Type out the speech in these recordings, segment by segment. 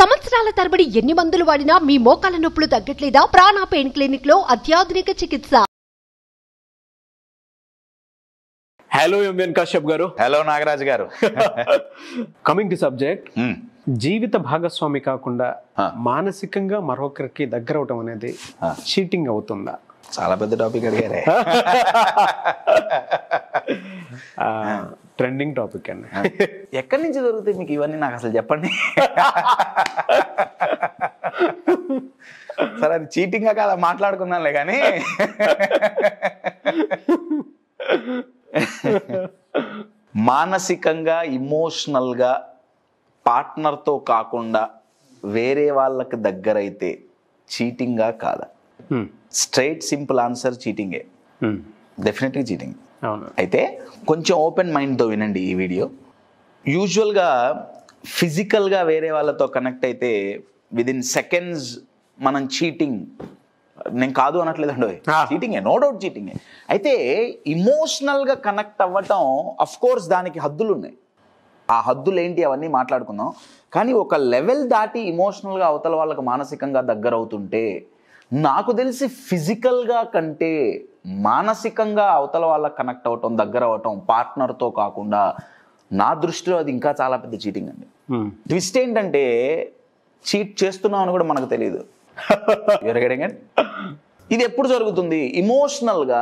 సంవత్సరాల తరబడి ఎన్ని మందులు వాడినా మీ మోకాల నొప్పులు తగ్గట్లేదా ప్రాణ పెయిన్ క్లినిక్ లో అత్యాధునిక చికిత్స హలో ఎంఎన్ కశ్యప్ గారు హలో నాగరాజ్ గారు కమింగ్ టు సబ్జెక్ట్ మ్మ్. జీవిత భాగస్వామి కాకుండా ఆ. మానసికంగా మరొకరికి దగ్గర అవటం అనేది ఆ. చీటింగ్ అవుతుందా చాలా పెద్ద టాపిక్ అడిగారే ట్రెండింగ్ టాపిక్ అండి ఎక్కడి నుంచి దొరుకుతాయి మీకు ఇవన్నీ నాకు అసలు చెప్పండి సరే అది చీటింగ్ కాదా మాట్లాడుకుందాంలే కానీ మానసికంగా ఇమోషనల్గా పార్ట్నర్తో కాకుండా వేరే వాళ్ళకి దగ్గరైతే చీటింగా కాదా Hmm. స్ట్రైట్ సింపుల్ ఆన్సర్ చీటింగే Hmm. డెఫినెట్గా చీటింగ్ అవును అయితే కొంచెం ఓపెన్ మైండ్తో వినండి ఈ వీడియో యూజువల్గా ఫిజికల్గా వేరే వాళ్ళతో కనెక్ట్ అయితే విదిన్ సెకండ్స్ మనం చీటింగ్ నేను కాదు అనట్లేదండి Ah. చీటింగే నో డౌట్ చీటింగే అయితే ఇమోషనల్గా కనెక్ట్ అవ్వటం అఫ్ కోర్స్ దానికి హద్దులు ఉన్నాయి ఆ హద్దులు ఏంటి అవన్నీ మాట్లాడుకుందాం కానీ ఒక లెవెల్ దాటి ఇమోషనల్గా అవతల వాళ్ళకి మానసికంగా దగ్గర అవుతుంటే నాకు తెలిసి ఫిజికల్గా కంటే మానసికంగా అవతల వాళ్ళకి కనెక్ట్ అవ్వటం దగ్గర అవ్వటం పార్ట్నర్తో కాకుండా నా దృష్టిలో అది ఇంకా చాలా పెద్ద చీటింగ్ అండి Hmm. ట్విస్ట్ ఏంటంటే చీట్ చేస్తున్నాం అని కూడా మనకు తెలియదు You're getting it? ఇది ఎప్పుడు జరుగుతుంది ఇమోషనల్గా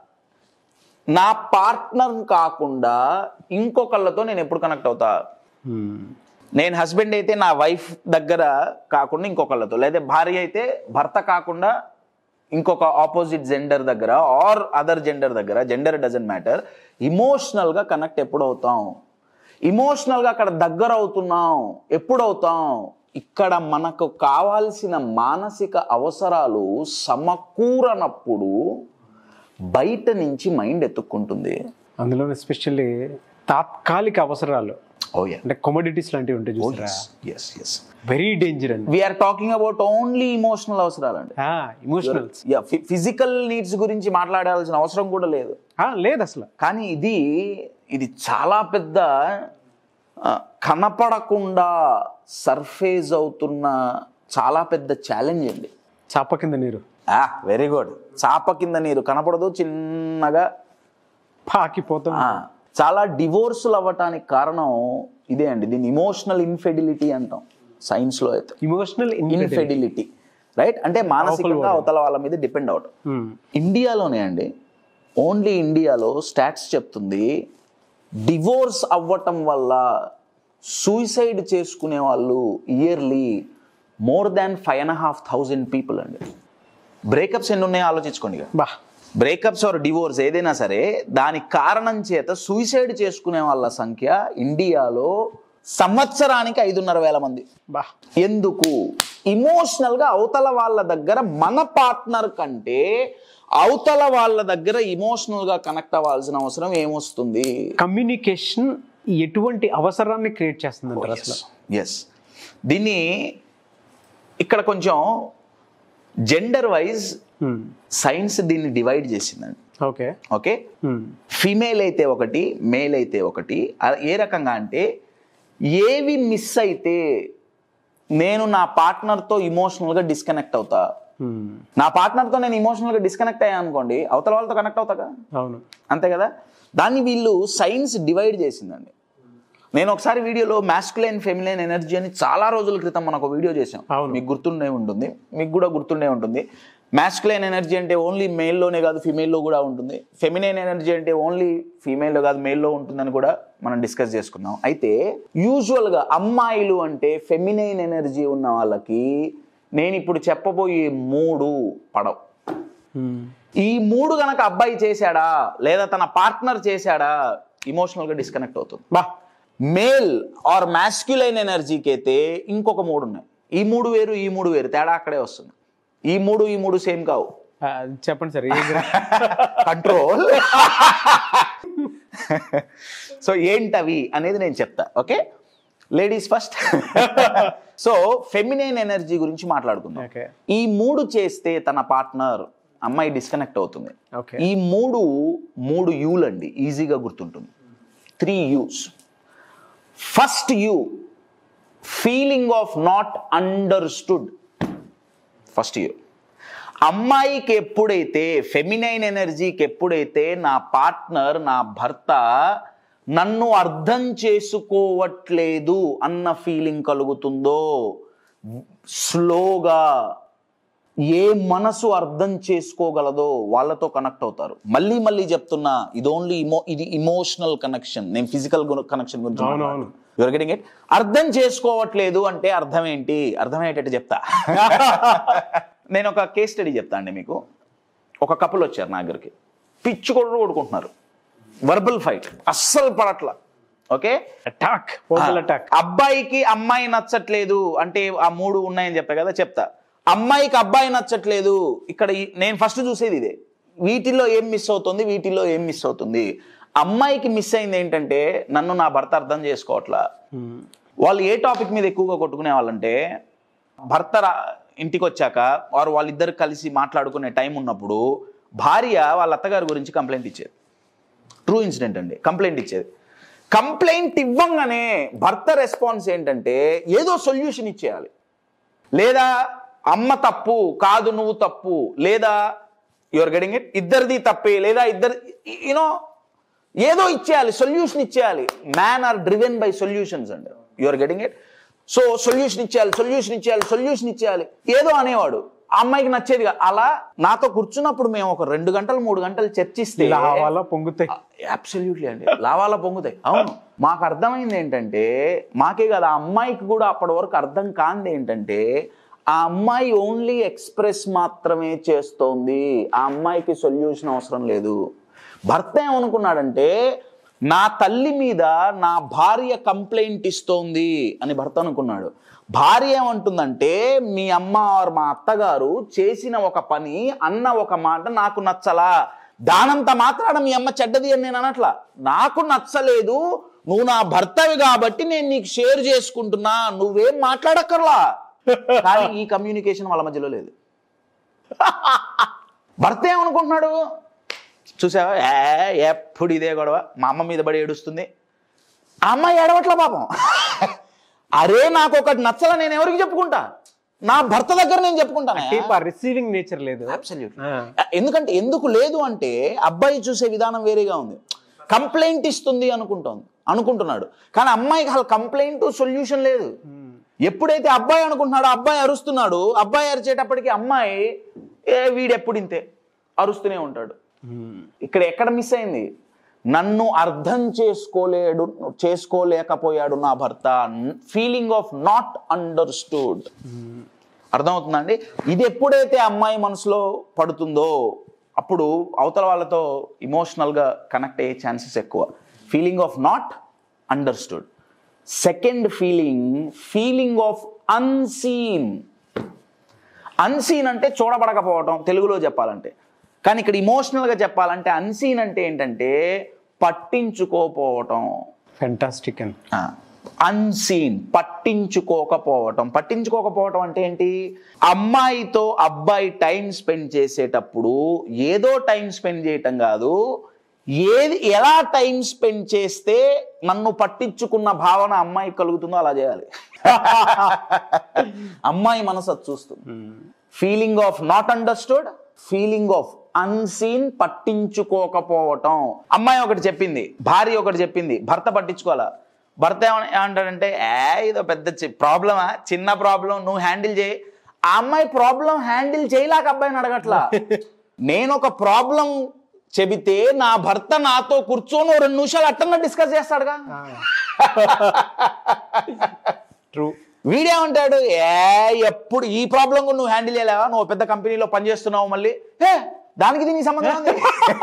నా పార్ట్నర్ కాకుండా ఇంకొకళ్ళతో నేను ఎప్పుడు కనెక్ట్ అవుతా Hmm. నేను హస్బెండ్ అయితే నా వైఫ్ దగ్గర కాకుండా ఇంకొకళ్ళతో లేదా భార్య అయితే భర్త కాకుండా ఇంకొక ఆపోజిట్ జెండర్ దగ్గర ఆర్ అదర్ జెండర్ దగ్గర జెండర్ డజన్ మ్యాటర్ ఇమోషనల్గా కనెక్ట్ ఎప్పుడు అవుతాం ఇమోషనల్గా అక్కడ దగ్గర అవుతున్నాం ఎప్పుడు అవుతాం ఇక్కడ మనకు కావాల్సిన మానసిక అవసరాలు సమకూరనప్పుడు బయట నుంచి మైండ్ ఎత్తుక్కుంటుంది అందులో ఎస్పెషల్లీ తాత్కాలిక అవసరాలు ఓ యా అంటే కమోడిటీస్ లాంటివి ఉంటాయి చూసారా ఎస్ ఎస్ వెరీ డేంజర్ అండి we're talking about only emotional అవసరాలండి ఇమోషనల్స్ ఫిజికల్ నీడ్స్ గురించి మాట్లాడాల్సిన అవసరం కూడా లేదు లేదు అసలు కానీ ఇది ఇది చాలా పెద్ద ఆ, కనపడకుండా సర్ఫేస్ అవుతున్న చాలా పెద్ద ఛాలెంజ్ అండి చాప కింద నీరు వెరీ గుడ్ చాప కింద నీరు కనపడదు చిన్నగా పాకిపోతాం ఆ, చాలా డివోర్సులు అవ్వటానికి కారణం ఇదే అండి దీన్ని ఇమోషనల్ ఇన్ఫెడిలిటీ అంటాం సైన్స్లో అయితే ఇమోషనల్ ఇన్ఫెడిలిటీ రైట్ అంటే మానసికంగా అవతల వాళ్ళ మీద డిపెండ్ అవటం ఇండియాలోనే అండి ఓన్లీ ఇండియాలో స్టాట్స్ చెప్తుంది డివోర్స్ అవ్వటం వల్ల సూసైడ్ చేసుకునే వాళ్ళు yearly more than five and half thousand people అండి బ్రేకప్స్ ఎన్ని ఉన్నాయో ఆలోచించుకోండి ఇక. బా బ్రేకప్స్ ఆర్ డివోర్స్ ఏదైనా సరే దాని కారణం చేత సూసైడ్ చేసుకునే వాళ్ళ సంఖ్య ఇండియాలో సంవత్సరానికి ఐదున్నర వేల మంది బా ఎందుకు ఇమోషనల్ గా అవతల వాళ్ళ దగ్గర మన పార్ట్నర్ కంటే అవతల వాళ్ళ దగ్గర ఇమోషనల్ గా కనెక్ట్ అవ్వాల్సిన అవసరం ఏమొస్తుంది కమ్యూనికేషన్ ఎటువంటి అవసరాన్ని క్రియేట్ చేస్తుంది అంటారు అసలు ఎస్ దీన్ని ఇక్కడ కొంచెం జెండర్ వైజ్ సైన్స్ దీన్ని డివైడ్ చేసిందండి ఓకే ఓకే ఫీమేల్ అయితే ఒకటి మేల్ అయితే ఒకటి అ- ఏ రకంగా అంటే ఏవి మిస్ అయితే నేను నా పార్ట్నర్తో ఇమోషనల్గా డిస్కనెక్ట్ అవుతా నా పార్ట్నర్తో నేను ఇమోషనల్గా డిస్కనెక్ట్ అయ్యా అనుకోండి అవతల వాళ్ళతో కనెక్ట్ అవుతాగా అవును అంతే కదా దాన్ని వీళ్ళు సైన్స్ డివైడ్ చేసిందండి నేను ఒకసారి వీడియోలో మాస్కులైన్ ఫెమిలైన్ ఎనర్జీ అని చాలా రోజుల క్రితం మనం ఒక వీడియో చేసాం అవును. మీకు గుర్తుండే ఉంటుంది మీకు కూడా గుర్తుండే ఉంటుంది మాస్కులైన్ ఎనర్జీ అంటే ఓన్లీ మేల్లోనే కాదు ఫీమేల్లో కూడా ఉంటుంది ఫెమినైన్ ఎనర్జీ అంటే ఓన్లీ ఫీమేల్లో కాదు మేల్లో ఉంటుందని కూడా మనం డిస్కస్ చేసుకున్నాం అయితే యూజువల్గా అమ్మాయిలు అంటే ఫెమినైన్ ఎనర్జీ ఉన్న వాళ్ళకి నేను ఇప్పుడు చెప్పబోయే మూడు పడవు ఈ మూడు గనక అబ్బాయి చేశాడా లేదా తన పార్ట్నర్ చేశాడా ఇమోషనల్గా డిస్కనెక్ట్ అవుతుంది బా మేల్ ఆర్ మాస్క్యులైన్ ఎనర్జీకి అయితే ఇంకొక మూడు ఉన్నాయి ఈ మూడు వేరు ఈ మూడు వేరు తేడా అక్కడే వస్తుంది ఈ మూడు ఈ మూడు సేమ్ కావు ఆ, చెప్పండి సార్ ఏ గ్రహ- కంట్రోల్ సో ఏంటవి అనేది నేను చెప్తా okay ladies first so feminine energy గురించి మాట్లాడుకుందాం ఓకే ఈ మూడు చేస్తే తన పార్ట్నర్ అమ్మాయి డిస్కనెక్ట్ అవుతుంది ఓకే ఈ మూడు మూడు యూలు అండి ఈజీగా గుర్తుంటుంది three U's first U feeling of not understood first year అమ్మాయికి ఎప్పుడైతే ఫెమినైన్ ఎనర్జీకి ఎప్పుడైతే నా పార్ట్నర్ నా భర్త నన్ను అర్థం చేసుకోవట్లేదు అన్న ఫీలింగ్ కలుగుతుందో స్లోగా ఏ మనసు అర్థం చేసుకోగలదో వాళ్ళతో కనెక్ట్ అవుతారు మళ్ళీ మళ్ళీ చెప్తున్నా ఇది ఓన్లీ ఇమో ఇది ఇమోషనల్ కనెక్షన్ నేను ఫిజికల్ కనెక్షన్ గురించి అవునవును. యువర్ గెటింగ్ ఇట్ అర్థం చేసుకోవట్లేదు అంటే అర్థం ఏంటి అర్థమయ్యేటట్టు చెప్తా నేను ఒక కేస్ స్టడీ చెప్తా అండి మీకు ఒక కపుల్ వచ్చారు నా దగ్గరికి పిచ్చి కొడు కొడుకుంటున్నారు వర్బల్ ఫైట్ అస్సలు పడట్ల ఓకే అటాక్ ఓవల్ అటాక్ అబ్బాయికి అమ్మాయి నచ్చట్లేదు అంటే ఆ మూడు ఉన్నాయని చెప్పా కదా చెప్తా అమ్మాయికి అబ్బాయి నచ్చట్లేదు ఇక్కడ ఈ- నేను ఫస్ట్ చూసేది ఇదే వీటిల్లో ఏం మిస్ అవుతుంది వీటిల్లో ఏం మిస్ అవుతుంది అమ్మాయికి మిస్ అయింది ఏంటంటే నన్ను నా భర్త అర్థం చేసుకోవట్లా వాళ్ళు ఏ టాపిక్ మీద ఎక్కువగా కొట్టుకునే వాళ్ళంటే భర్త రా- ఇంటికి వచ్చాక వారు వాళ్ళిద్దరు కలిసి మాట్లాడుకునే టైం ఉన్నప్పుడు భార్య వాళ్ళ అత్తగారి గురించి కంప్లైంట్ ఇచ్చేది ట్రూ ఇన్సిడెంట్ అండి కంప్లైంట్ ఇచ్చేది కంప్లైంట్ ఇవ్వంగానే భర్త రెస్పాన్స్ ఏంటంటే ఏదో సొల్యూషన్ ఇచ్చేయాలి లేదా అమ్మ తప్పు కాదు నువ్వు తప్పు లేదా యువర్ గెటింగ్ ఇట్ ఇద్దరిది తప్పే లేదా ఇద్దరు యూనో ఏదో ఇచ్చేయాలి సొల్యూషన్ ఇచ్చేయాలి man are driven by solutions అండి your getting it so solution ఇచ్చేయాలి సొల్యూషన్ ఇచ్చేయాలి సొల్యూషన్ ఇచ్చేయాలి ఏదో అనేవాడు ఆ అమ్మాయికి నచ్చేది కాదు. అలా నాతో కూర్చున్నప్పుడు మేము ఒక రెండు గంటలు మూడు గంటలు చర్చిస్తే లావాలా పొంగుతాయి అబ్సల్యూట్లీ అండి లావాల పొంగుతాయి అవును మాకు అర్థమైంది ఏంటంటే మాకే కదా ఆ అమ్మాయికి కూడా అప్పటి వరకు అర్థం కాంది ఏంటంటే ఆ అమ్మాయి ఓన్లీ ఎక్స్ప్రెస్ మాత్రమే చేస్తోంది ఆ అమ్మాయికి సొల్యూషన్ అవసరం లేదు భర్త ఏమనుకున్నాడంటే నా తల్లి మీద నా భార్య కంప్లైంట్ ఇస్తోంది అని భర్త అనుకున్నాడు భార్య ఏమంటుందంటే మీ అమ్మ ఆర్ మా అత్తగారు చేసిన ఒక పని అన్న ఒక మాట నాకు నచ్చలా దానంత మాత్రాన మీ అమ్మ చెడ్డది అని నేను అనట్లా నాకు నచ్చలేదు నువ్వు నా భర్తవి కాబట్టి నేను నీకు షేర్ చేసుకుంటున్నా నువ్వేం మాట్లాడక్కర్లా కానీ ఈ కమ్యూనికేషన్ వాళ్ళ మధ్యలో లేదు భర్త ఏమనుకుంటున్నాడు చూసావా ఏ ఎప్పుడు ఇదే గొడవ మా అమ్మ మీద పడి ఏడుస్తుంది ఆ అమ్మాయి ఏడవట్ల పాపం అరే నాకు ఒకటి నచ్చల నేను ఎవరికి చెప్పుకుంటా నా భర్త దగ్గర నేను చెప్పుకుంటాను టీప్ రిసీవింగ్ నేచర్ లేదు Absolutely. ఆ. ఎందుకంటే ఎందుకు లేదు అంటే అబ్బాయి చూసే విధానం వేరేగా ఉంది కంప్లైంట్ ఇస్తుంది అనుకుంటోంది అనుకుంటున్నాడు కానీ అమ్మాయికి అసలు కంప్లైంట్ సొల్యూషన్ లేదు ఎప్పుడైతే అబ్బాయి అనుకుంటున్నాడో అబ్బాయి అరుస్తున్నాడు అబ్బాయి అరిచేటప్పటికి అమ్మాయి ఏ వీడెప్పుడు ఇంతే అరుస్తూనే ఉంటాడు ఇక్కడ ఎక్కడ మిస్ అయింది నన్ను అర్థం చేసుకోలేడు చేసుకోలేకపోయాడు నా భర్త ఫీలింగ్ ఆఫ్ నాట్ అండర్స్టూడ్ అర్థమవుతుందండి ఇది ఎప్పుడైతే అమ్మాయి మనసులో పడుతుందో అప్పుడు అవతల వాళ్ళతో ఇమోషనల్గా కనెక్ట్ అయ్యే ఛాన్సెస్ ఎక్కువ feeling of not understood second feeling feeling of unseen unseen అంటే చూడబడకపోవటం తెలుగులో చెప్పాలంటే కానీ ఇక్కడ ఇమోషనల్గా చెప్పాలంటే అన్సీన్ అంటే ఏంటంటే పట్టించుకోపోవటం ఫెంటాస్టిక్ అండ్ అన్సీన్ పట్టించుకోకపోవటం పట్టించుకోకపోవటం అంటే ఏంటి అమ్మాయితో అబ్బాయి టైం స్పెండ్ చేసేటప్పుడు ఏదో టైం స్పెండ్ చేయటం కాదు ఏది ఎలా టైం స్పెండ్ చేస్తే నన్ను పట్టించుకున్న భావన అమ్మాయికి కలుగుతుందో అలా చేయాలి అమ్మాయి మనసు అది చూస్తుంది feeling of not understood feeling of unseen పట్టించుకోకపోవటం అమ్మాయి ఒకటి చెప్పింది భార్య ఒకటి చెప్పింది భర్త పట్టించుకోవాలా భర్త ఏమని ఏమంటాడంటే ఏ ఇదో పెద్ద ప్రాబ్లమా చిన్న ప్రాబ్లం నువ్వు హ్యాండిల్ చేయి ఆ అమ్మాయి ప్రాబ్లం హ్యాండిల్ చేయలేక అబ్బాయిని అడగట్లా నేను ఒక ప్రాబ్లం చెబితే నా భర్త నాతో కూర్చొని ఓ రెండు నిమిషాలు అట్టన్నా డిస్కస్ చేస్తాడుగా ట్రూ వీడేమంటాడు ఏ ఎప్పుడు ఈ ప్రాబ్లం కూడా నువ్వు హ్యాండిల్ చేయలేవా నువ్వు పెద్ద కంపెనీలో పనిచేస్తున్నావు మళ్ళీ ఏ దానికి దీనికి సంబంధం ఉంది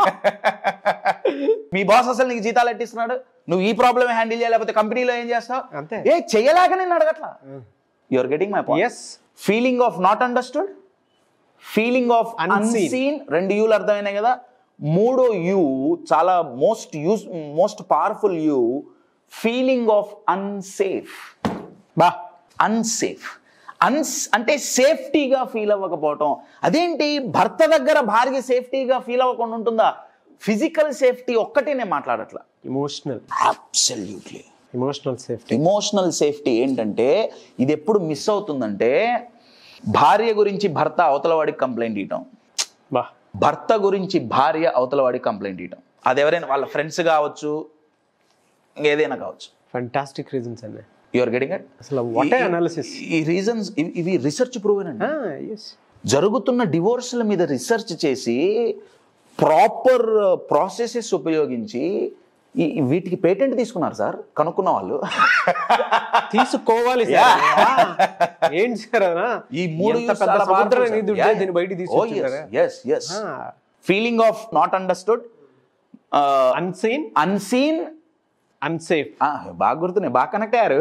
మీ బాస్ అసలు నీకు జీతాలు ఎట్టిస్తున్నాడు నువ్వు ఈ ప్రాబ్లమ్ హ్యాండిల్ చేయలేకపోతే కంపెనీలో ఏం చేస్తావు అంతే. ఏ చేయలేక నేను అడగట్లా your getting my point yes feeling of not understood feeling of Unseen. Unseen రెండు యూలు అర్థమైనాయి కదా మూడో యూ చాలా most U's most powerful U feeling of unsafe బా అన్సేఫ్ అన్స్ అంటే సేఫ్టీగా ఫీల్ అవ్వకపోవటం అదేంటి భర్త దగ్గర భార్య సేఫ్టీగా ఫీల్ అవ్వకుండా ఉంటుందా ఫిజికల్ సేఫ్టీ ఒక్కటే నేను మాట్లాడట్లా emotional absolutely emotional safety emotional safety ఏంటంటే ఇది ఎప్పుడు మిస్ అవుతుందంటే భార్య గురించి భర్త అవతల వాడికి కంప్లైంట్ ఇవ్వటం బా భర్త గురించి భార్య అవతల వాడికి కంప్లైంట్ ఇవ్వటం అది ఎవరైనా వాళ్ళ ఫ్రెండ్స్ కావచ్చు ఏదైనా కావచ్చు ఫంటాస్టిక్ రీజన్స్ అండి యువర్ గెటింగ్ ఇట్ అసలు వాట్ అనాలిసిస్ ఈ రీజన్స్ ఇవి రీసెర్చ్ ప్రూవెన్ అండి ఎస్ జరుగుతున్న డివోర్స్ల మీద రీసెర్చ్ చేసి ప్రాపర్ ప్రాసెసెస్ ఉపయోగించి ఈ ఈ వీటికి పేటెంట్ తీసుకున్నారు సార్ కనుక్కున్న వాళ్ళు తీసుకోవాలి సార్ ఏంటి సార్ అనా ఈ మూడు ఎంత పెద్ద సముద్రం నిధి ఉంటే దీన్ని బయట తీసుకొచ్చారా yes yes feeling of not understood unseen unseen unsafe బాగా గుర్తున్నాయి బాగా కనెక్ట్ అయ్యారు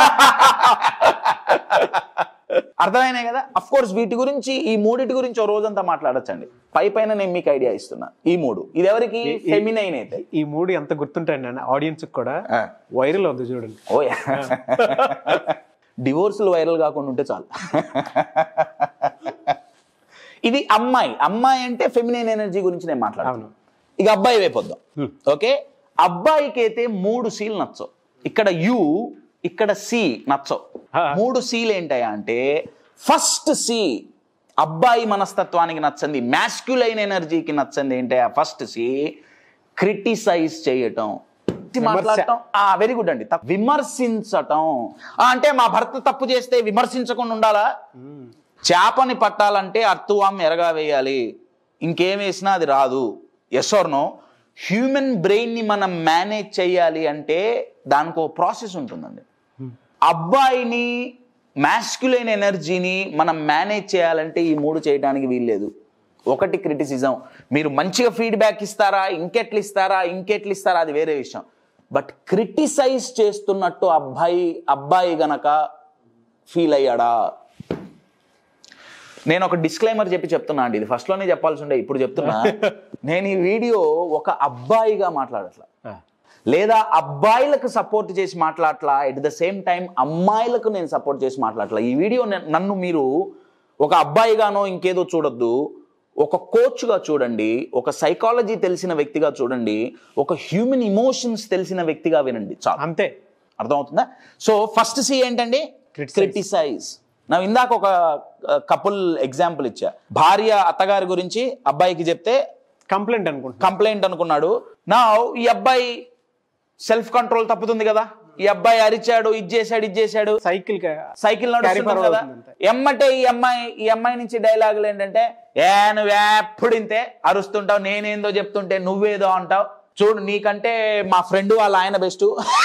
అర్థమైనాయి కదా అఫ్ కోర్స్ వీటి గురించి ఈ మూడిటి గురించి ఓ రోజంతా మాట్లాడొచ్చండి పై పైన నేను మీకు ఐడియా ఇస్తున్నా ఈ మూడు ఇది ఎవరికి ఈ- ఈ- ఫెమినైన్ అయితే ఈ మూడు ఎంత గుర్తుంటాయండి ఆడియన్స్ కూడా ఆ. వైరల్ అవుతుంది చూడండి ఓ డివోర్సులు వైరల్ కాకుండా ఉంటే చాలు ఇది అమ్మాయి అమ్మాయి అంటే ఫెమినైన్ ఎనర్జీ గురించి నేను మాట్లాడతాను అవును ఇక అబ్బాయి వైపోద్దాం ఓకే అబ్బాయికి అయితే మూడు సీలు నచ్చవు ఇక్కడ యు ఇక్కడ సి నచ్చవు ఆ. మూడు సీలు ఏంటయా అంటే ఫస్ట్ సి అబ్బాయి మనస్తత్వానికి నచ్చంది మ్యాస్క్యులైన్ ఎనర్జీకి నచ్చంది ఏంటయా ఫస్ట్ సి క్రిటిసైజ్ చేయటం మాట్లాడటం వెరీ గుడ్ అండి తప్పు. విమర్శించటం ఆ, అంటే మా భర్త తప్పు చేస్తే విమర్శించకుండా ఉండాలా చేపని పట్టాలంటే అర్తువాం ఎరగా వేయాలి ఇంకేం వేసినా అది రాదు ఎస్ ఆర్ నో హ్యూమన్ బ్రెయిన్ని మనం మేనేజ్ చేయాలి అంటే దానికి ఒక ప్రాసెస్ ఉంటుందండి అబ్బాయిని మ్యాస్క్యులైన్ ఎనర్జీని మనం మేనేజ్ చేయాలంటే ఈ మూడు చేయడానికి వీల్లేదు ఒకటి క్రిటిసిజం మీరు మంచిగా ఫీడ్బ్యాక్ ఇస్తారా ఇంకెట్లు ఇస్తారా ఇంకెట్లు ఇస్తారా అది వేరే విషయం బట్ క్రిటిసైజ్ చేస్తున్నట్టు అబ్బాయి అబ్బాయి గనక ఫీల్ అయ్యాడా నేను ఒక డిస్క్లైమర్ చెప్పి చెప్తున్నా అండి ఇది ఫస్ట్లోనే చెప్పాల్సి ఉండే ఇప్పుడు చెప్తున్నా నేను ఈ వీడియో ఒక అబ్బాయిగా మాట్లాడట్లా లేదా అబ్బాయిలకు సపోర్ట్ చేసి మాట్లాడట్లా ఎట్ ద సేమ్ టైం అమ్మాయిలకు నేను సపోర్ట్ చేసి మాట్లాడట్లా ఈ వీడియో నే- నన్ను మీరు ఒక అబ్బాయిగానో ఇంకేదో చూడొద్దు ఒక కోచ్గా చూడండి ఒక సైకాలజీ తెలిసిన వ్యక్తిగా చూడండి ఒక హ్యూమన్ ఇమోషన్స్ తెలిసిన వ్యక్తిగా వినండి చాలు అంతే అర్థమవుతుందా సో ఫస్ట్ సి ఏంటండి Criticize. క్రిటిసైజ్ నా ఇందాక ఒక కపుల్ ఎగ్జాంపుల్ ఇచ్చా భార్య అత్తగారి గురించి అబ్బాయికి చెప్తే కంప్లైంట్ అనుకుంటా కంప్లైంట్ అనుకున్నాడు నా ఈ అబ్బాయి సెల్ఫ్ కంట్రోల్ తప్పుతుంది కదా ఈ అబ్బాయి అరిచాడు ఇది చేశాడు ఇది చేశాడు సైకిల్ సైకిల్ Carry నడుస్తున్నాడు forward కదా అవుతుంది అంతే. ఎమ్మటే ఈ అమ్మాయి ఈ అమ్మాయి నుంచి డైలాగులు ఏంటంటే ఏ నువ్వు ఎప్పుడు ఇంతే అరుస్తుంటావు నేనేందో చెప్తుంటే నువ్వేదో అంటావు చూడు నీకంటే మా ఫ్రెండ్ వాళ్ళ ఆయన best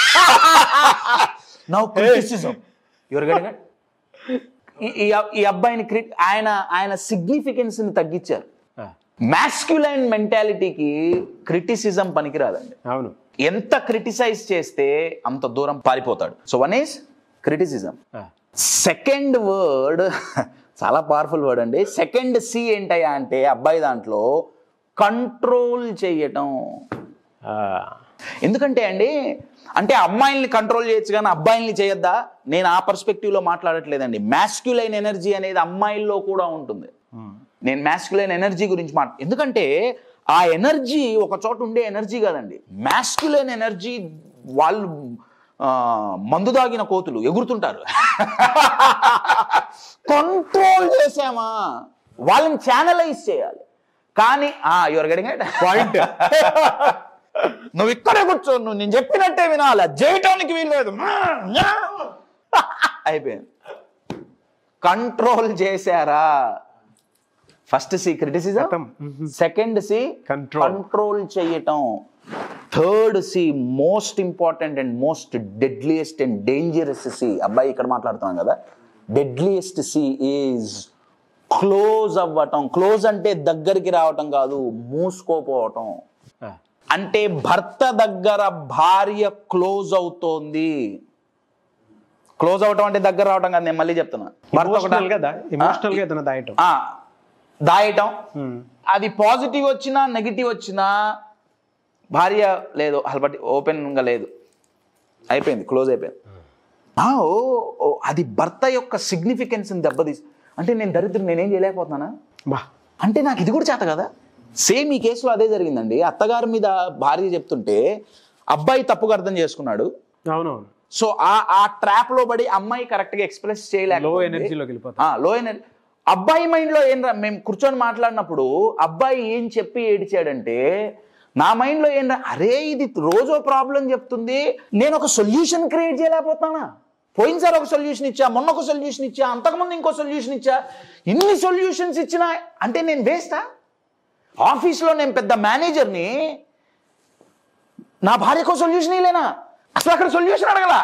now criticism your getting ఈ ఈ అబ్బాయిని క్రి ఆయన ఆయన సిగ్నిఫికెన్స్ ని తగ్గించారు మాస్క్యులైన్ మెంటాలిటీకి క్రిటిసిజం పనికిరాదండి అవును ఎంత క్రిటిసైజ్ చేస్తే అంత దూరం పారిపోతాడు so one is criticism second word చాలా పవర్ఫుల్ వర్డ్ అండి సెకండ్ సి ఏంటయ్యా అంటే అబ్బాయి దాంట్లో కంట్రోల్ చేయటం ఎందుకంటే అండి అంటే అమ్మాయిల్ని కంట్రోల్ చేయొచ్చు కానీ అబ్బాయిల్ని చేయొద్దా నేను ఆ పర్స్పెక్టివ్లో మాట్లాడట్లేదండి మ్యాస్క్యులైన్ ఎనర్జీ అనేది అమ్మాయిల్లో కూడా ఉంటుంది నేను మ్యాస్క్యులైన్ ఎనర్జీ గురించి మాట ఎందుకంటే ఆ ఎనర్జీ ఒక చోట ఉండే ఎనర్జీ కాదండి మ్యాస్క్యులైన్ ఎనర్జీ వాళ్ళు ఆ, మందు దాగిన కోతులు ఎగురుతుంటారు కంట్రోల్ చేసామా వాళ్ళని ఛానలైజ్ చేయాలి కానీ యువర్ గెటింగ్ పాయింట్ నువ్వు ఇక్కడే కూర్చో నువ్వు నేను చెప్పినట్టే వినాలి అది చేయటానికి వీల్లేదు అయిపోయింది కంట్రోల్ చేశారా ఫస్ట్ సి క్రిటిసిజం ఖతం. Second C Control. కంట్రోల్ చేయటం third C most important and most deadliest and dangerous C అబ్బాయి ఇక్కడ మాట్లాడుతున్నాం కదా డెడ్లియెస్ట్ సి ఈజ్ క్లోజ్ అవ్వటం క్లోజ్ అంటే దగ్గరికి రావటం కాదు మూసుకోపోవటం అంటే భర్త దగ్గర భార్య క్లోజ్ అవుతోంది క్లోజ్ అవటం అంటే దగ్గర రావటం కాదు నేను మళ్ళీ చెప్తున్నా భర్త ఎమోషనల్ కూడా- కదా ఎమోషనల్ గా ఏదైనా దాయటం ఆ, దాయటం అది పాజిటివ్ వచ్చినా నెగిటివ్ వచ్చినా భార్య లేదు అసలు ఓపెన్గా లేదు అయిపోయింది క్లోజ్ అయిపోయింది ఆ, ఓ ఓ, అది భర్త యొక్క సిగ్నిఫికెన్స్ని దెబ్బతీసి అంటే నేను దరిద్రం నేనేం చేయలేకపోతున్నానా బా అంటే నాకు ఇది కూడా చేత కదా సేమ్ ఈ కేసులో అదే జరిగిందండి అత్తగారి మీద భార్య చెప్తుంటే అబ్బాయి తప్పుగా అర్థం చేసుకున్నాడు అవునవును సో ఆ ఆ ట్రాప్ లో పడి అమ్మాయి కరెక్ట్ గా ఎక్స్ప్రెస్ లో చేయలేక ఎనర్జీలోకి వెళ్ళిపోతాం లో ఎనర్జీ అబ్బాయి మైండ్ లో ఏం రా మేము కూర్చొని మాట్లాడినప్పుడు అబ్బాయి ఏం చెప్పి ఏడిచాడంటే నా మైండ్ లో ఏం రా అరే ఇది రోజో ప్రాబ్లం చెప్తుంది నేను ఒక సొల్యూషన్ క్రియేట్ చేయలేకపోతానా పోయినసారి ఒక సొల్యూషన్ ఇచ్చా మొన్న ఒక సొల్యూషన్ ఇచ్చా అంతకుముందు ఇంకో సొల్యూషన్ ఇచ్చా ఇన్ని సొల్యూషన్స్ ఇచ్చినా అంటే నేను వేస్టా ఆఫీస్లో నేను పెద్ద మేనేజర్ని నా భార్యకో సొల్యూషన్ ఇలేనా అసలు అక్కడ సొల్యూషన్ అడగల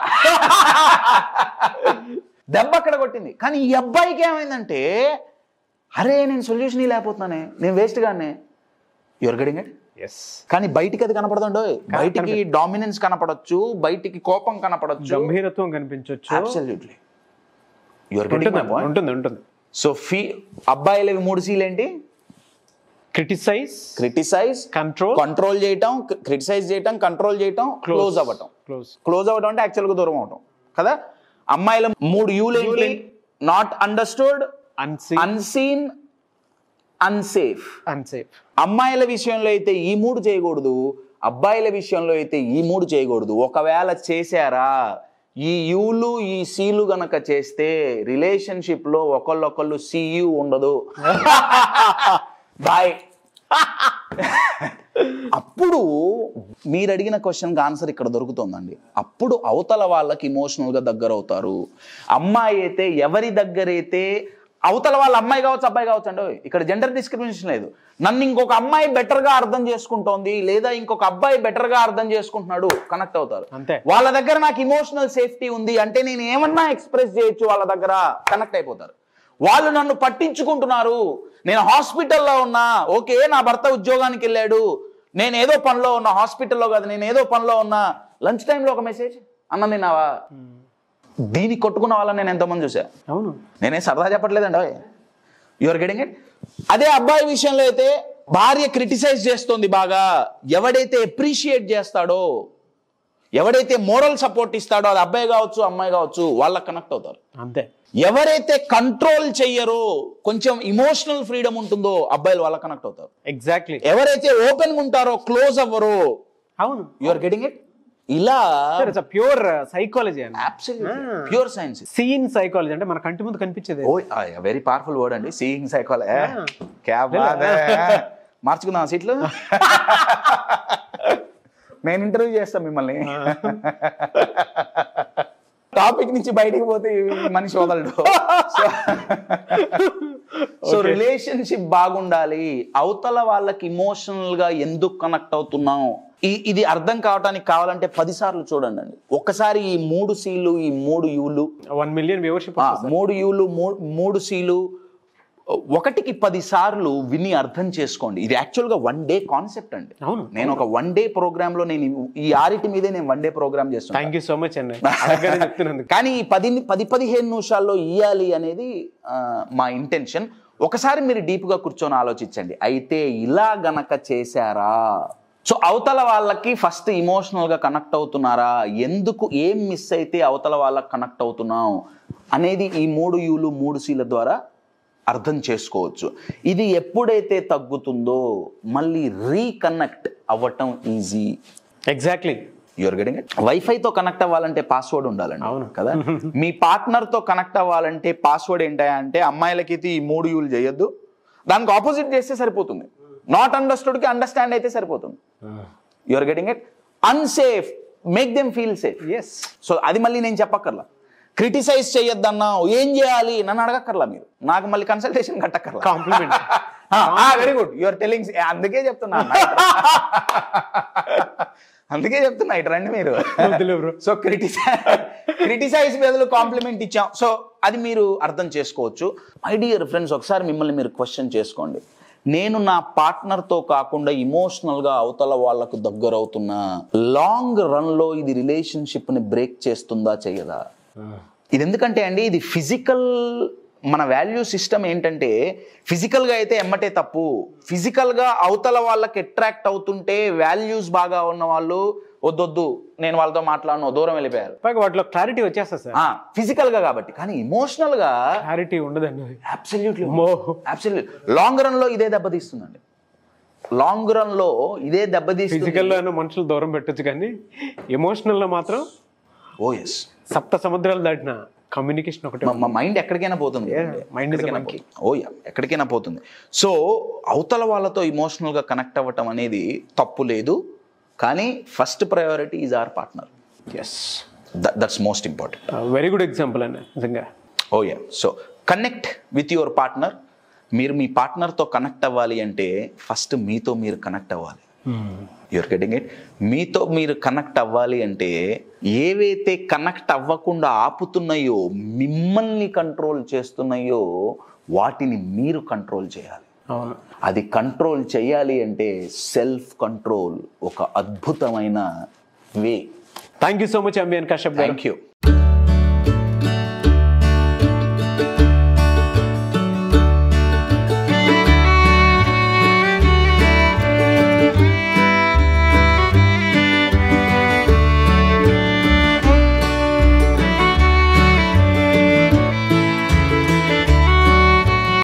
దెబ్బ అక్కడ కొట్టింది కానీ ఈ అబ్బాయికి ఏమైందంటే అరే నేను సొల్యూషన్ లేకపోతున్నానే నేను వేస్ట్ గానే యువర్ గడింగ్ ఇట్ ఎస్ కానీ బయటికి అది కనపడదండో బయటికి డామినెన్స్ కనపడొచ్చు బయటికి కోపం కనపడొచ్చు గంభీరత్వం కనిపించవచ్చు అబ్సల్యూట్లీ యువర్ ఉంటుంది గడింగ్ ఉంటుంది ఉంటుంది సో ఫీ అబ్బాయిలవి మూడు సీలు ఏంటి క్రిటిసైజ్ క్రిటిసైజ్ కంట్రోల్ కంట్రోల్ చేయటం క్రిటిసైజ్ చేయటం కంట్రోల్ చేయటం క్లోజ్ అవ్వటం క్లోజ్ క్లోజ్ అవ్వడం అంటే యాక్చువల్గా దూరం అవటం కదా అమ్మాయిల మూడు యూలేంటి నాట్ అండర్స్టూడ్ అన్సీ అన్సీన్ అన్సేఫ్ అన్సేఫ్ అమ్మాయిల విషయంలో అయితే ఈ మూడు చేయకూడదు అబ్బాయిల విషయంలో అయితే ఈ మూడు చేయకూడదు ఒకవేళ చేశారా ఈ యూలు ఈ సీలు గనక చేస్తే రిలేషన్షిప్ లో ఒకళ్ళొకళ్ళు సీయు ఉండదు బాయ్ అప్పుడు మీరు అడిగిన క్వశ్చన్కి ఆన్సర్ ఇక్కడ దొరుకుతుందండి అప్పుడు అవతల వాళ్ళకి ఇమోషనల్గా దగ్గర అవుతారు అమ్మాయి అయితే ఎవరి దగ్గరైతే అవతల వాళ్ళ అమ్మాయి కావచ్చు అబ్బాయి కావచ్చు అండి ఇక్కడ జెండర్ డిస్క్రిమినేషన్ లేదు నన్ను ఇంకొక అమ్మాయి బెటర్గా అర్థం చేసుకుంటోంది లేదా ఇంకొక అబ్బాయి బెటర్గా అర్థం చేసుకుంటున్నాడు కనెక్ట్ అవుతారు అంతే. వాళ్ళ దగ్గర నాకు ఇమోషనల్ సేఫ్టీ ఉంది అంటే నేను ఏమన్నా ఎక్స్ప్రెస్ చేయొచ్చు వాళ్ళ దగ్గర కనెక్ట్ అయిపోతారు వాళ్ళు నన్ను పట్టించుకుంటున్నారు నేను హాస్పిటల్లో ఉన్నా ఓకే నా భర్త ఉద్యోగానికి వెళ్ళాడు నేను ఏదో పనిలో ఉన్నా హాస్పిటల్లో కాదు నేను ఏదో పనిలో ఉన్నా లంచ్ టైంలో ఒక మెసేజ్ అన్నం తిన్నావా దీనికి కొట్టుకున్న వాళ్ళని నేను ఎంతమంది చూసా అవును నేనే సరదా చెప్పట్లేదండి యువర్ గెటింగ్ ఇట్ అదే అబ్బాయి విషయంలో అయితే భార్య క్రిటిసైజ్ చేస్తోంది బాగా ఎవడైతే అప్రిషియేట్ చేస్తాడో ఎవడైతే మోరల్ సపోర్ట్ ఇస్తాడో అది అబ్బాయి కావచ్చు అమ్మాయి కావచ్చు వాళ్ళకి కనెక్ట్ అవుతారు అంతే ఎవరైతే కంట్రోల్ చెయ్యరో కొంచెం ఇమోషనల్ ఫ్రీడమ్ ఉంటుందో అబ్బాయిలు వాళ్ళకి కనెక్ట్ అవుతారు ఎగ్జాక్ట్లీ ఎవరైతే ఓపెన్ ఉంటారో క్లోజ్ అవ్వరో అవును యువర్ గెటింగ్ ఇట్ ఇలా ఇట్స్ ప్యూర్ సైకాలజీ అండి ప్యూర్ సైన్స్ సీన్ సైకాలజీ అంటే మన కంటి ముందు కనిపించేది ఓ వెరీ పవర్ఫుల్ వర్డ్ అండి సీయింగ్ సైకాలజీ క్యాబ్ మార్చుకుందాం సీట్లు నేను ఇంటర్వ్యూ చేస్తాను మిమ్మల్ని టాపిక్ నుంచి బయటికి పోతే ఈ మనిషి వదలడు సో రిలేషన్షిప్ బాగుండాలి అవతల వాళ్ళకి ఇమోషనల్ గా ఎందుకు కనెక్ట్ అవుతున్నాం ఈ ఇది అర్థం కావడానికి కావాలంటే పది సార్లు చూడండి అండి ఒక్కసారి ఈ మూడు సీలు ఈ మూడు యూలు వన్ మిలియన్ వ్యూవర్షిప్ ఆ, మూడు యూలు మూ- మూడు సీలు ఒకటికి పది సార్లు విని అర్థం చేసుకోండి ఇది యాక్చువల్గా వన్ డే కాన్సెప్ట్ అండి అవును నేను ఒక వన్ డే ప్రోగ్రామ్ లో నేను ఈ ఆరిటి మీదే నేను వన్ డే ప్రోగ్రామ్ చేస్తాను థ్యాంక్ యూ సో మచ్ అండి అలాగే చెప్తున్నందుకు కానీ ఈ పది పది పదిహేను నిమిషాల్లో ఇయ్యాలి అనేది ఆ, మా ఇంటెన్షన్ ఒకసారి మీరు డీప్ గా కూర్చొని ఆలోచించండి అయితే ఇలా గనక చేశారా సో అవతల వాళ్ళకి ఫస్ట్ ఇమోషనల్ గా కనెక్ట్ అవుతున్నారా ఎందుకు ఏం మిస్ అయితే అవతల వాళ్ళకి కనెక్ట్ అవుతున్నాం అనేది ఈ మూడు యూలు మూడు సీల ద్వారా అర్థం చేసుకోవచ్చు ఇది ఎప్పుడైతే తగ్గుతుందో మళ్ళీ రీకనెక్ట్ అవ్వటం easy exactly your getting it వైఫైతో కనెక్ట్ అవ్వాలంటే పాస్వర్డ్ ఉండాలండి అవును. కదా మీ పార్ట్నర్ తో కనెక్ట్ అవ్వాలంటే పాస్వర్డ్ ఏంటా అంటే అమ్మాయిలకి ఈ మూడు యూలు చేయొద్దు దానికి ఆపోజిట్ చేస్తే సరిపోతుంది నాట్ అండర్స్టూడ్ కి అండర్స్టాండ్ అయితే సరిపోతుంది your getting it unsafe make them feel safe yes so అది మళ్ళీ నేను చెప్పక్కర్లా క్రిటిసైజ్ చేయొద్దన్నావు ఏం చేయాలి నన్ను అడగక్కర్లా మీరు నాకు మళ్ళీ కన్సల్టేషన్ కట్టక్కర్లా compliment very good your telling అందుకే చెప్తున్నా అందుకే చెప్తున్నా ఇటు రండి మీరు బ్రో సో క్రిటిసైజ్ క్రిటిసైజ్ బదులు కాంప్లిమెంట్ ఇచ్చాం సో అది మీరు అర్థం చేసుకోవచ్చు మై డియర్ ఫ్రెండ్స్ ఒకసారి మిమ్మల్ని మీరు క్వశ్చన్ చేసుకోండి నేను నా పార్ట్నర్తో కాకుండా ఇమోషనల్గా అవతల వాళ్ళకు దగ్గర అవుతున్నా లాంగ్ రన్లో ఇది రిలేషన్షిప్ని బ్రేక్ చేస్తుందా చేయదా ఇది ఎందుకంటే అండి ఇది ఫిజికల్ మన వాల్యూ సిస్టమ్ ఏంటంటే ఫిజికల్గా అయితే ఎమ్మటే తప్పు ఫిజికల్గా అవతల వాళ్ళకి అట్రాక్ట్ అవుతుంటే వాల్యూస్ బాగా ఉన్న వాళ్ళు వద్దొద్దు నేను వాళ్ళతో మాట్లాడను దూరం వెళ్ళిపోయారు పైగా వాటిలో క్లారిటీ వచ్చేస్తుంది సార్ ఫిజికల్గా కాబట్టి కానీ ఇమోషనల్గా క్లారిటీ ఉండదండి అబ్సల్యూట్లీ మో అబ్సల్యూట్ లాంగ్ రన్లో ఇదే దెబ్బతీస్తుందండి లాంగ్ రన్లో ఇదే దెబ్బతీస్తుంది ఫిజికల్ లో మనుషులు దూరం పెట్టొచ్చు కానీ ఎమోషనల్ లో మాత్రం ఓ ఎస్ సప్త సముద్రాలు దాటిన కమ్యూనికేషన్ ఒకటే మా మైండ్ ఎక్కడికైనా పోతుంది mind is a ఎక్కడికైనా monkey. పోతుంది. ఓ యా ఎక్కడికైనా పోతుంది సో అవతల వాళ్ళతో ఇమోషనల్గా కనెక్ట్ అవ్వటం అనేది తప్పు లేదు కానీ first priority is our partner yes that's most important very good example అండి నిజంగా oh yeah so connect with your partner మీరు మీ పార్ట్నర్తో కనెక్ట్ అవ్వాలి అంటే ఫస్ట్ మీతో మీరు కనెక్ట్ అవ్వాలి యూఆర్ గెటింగ్ ఇట్ మీతో మీరు కనెక్ట్ అవ్వాలి అంటే ఏవైతే కనెక్ట్ అవ్వకుండా ఆపుతున్నాయో మిమ్మల్ని కంట్రోల్ చేస్తున్నాయో వాటిని మీరు కంట్రోల్ చేయాలి అవును అది కంట్రోల్ చేయాలి అంటే సెల్ఫ్ కంట్రోల్ ఒక అద్భుతమైన way thank you so much అంబియన్ కశ్యప్ గారు థ్యాంక్ యూ